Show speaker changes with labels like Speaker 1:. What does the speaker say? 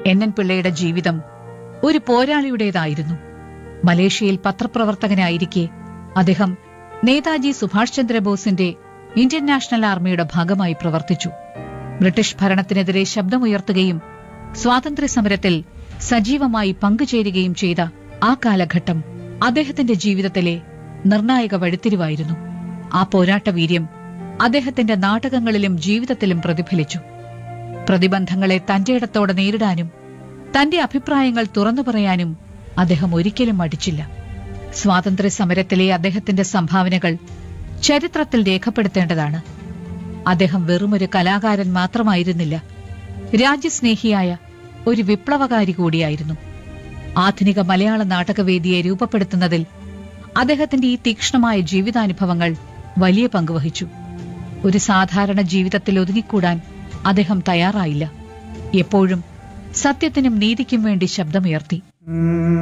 Speaker 1: N N പിള്ളയുടെ ജീവിതം ഒരു പോരാളിയുടേതായിരുന്നു മലേഷ്യയിൽ പത്രപ്രവർത്തകനായിരിക്കെ അദ്ദേഹം നേതാജി സുഭാഷ് ചന്ദ്രബോസിന്റെ ഇന്ത്യൻ നാഷണൽ ആർമിയുടെ ഭാഗമായി പ്രവർത്തിച്ചു ബ്രിട്ടീഷ് ഭരണത്തിനെതിരെ ശബ്ദമുയർത്തുകയും സ്വാതന്ത്ര്യ സമരത്തിൽ സജീവമായി പങ്കുചേരുകയും ചെയ്ത ആ കാലഘട്ടം അദ്ദേഹത്തിന്റെ ജീവിതത്തിലെ നിർണായക വഴിത്തിരിവായിരുന്നു ആ പോരാട്ട വീര്യം അദ്ദേഹത്തിന്റെ നാടകങ്ങളിലും ജീവിതത്തിലും പ്രതിഫലിച്ചു പ്രതിബന്ധങ്ങളെ തന്റെ ഇടത്തോടെ നേരിടാനും തന്റെ അഭിപ്രായങ്ങൾ തുറന്നു പറയാനും അദ്ദേഹം ഒരിക്കലും മടിച്ചില്ല സ്വാതന്ത്ര്യ സമരത്തിലെ അദ്ദേഹത്തിന്റെ സംഭാവനകൾ ചരിത്രത്തിൽ രേഖപ്പെടുത്തേണ്ടതാണ് അദ്ദേഹം വെറുമൊരു കലാകാരൻ മാത്രമായിരുന്നില്ല രാജ്യസ്നേഹിയായ ഒരു വിപ്ലവകാരി കൂടിയായിരുന്നു ആധുനിക മലയാള നാടകവേദിയെ രൂപപ്പെടുത്തുന്നതിൽ അദ്ദേഹത്തിന്റെ ഈ തീക്ഷ്ണമായ ജീവിതാനുഭവങ്ങൾ വലിയ പങ്കുവഹിച്ചു ഒരു സാധാരണ ജീവിതത്തിൽ ഒതുങ്ങിക്കൂടാൻ അദ്ദേഹം തയ്യാറായില്ല എപ്പോഴും സത്യത്തിനും നീതിക്കും വേണ്ടി ശബ്ദമുയർത്തി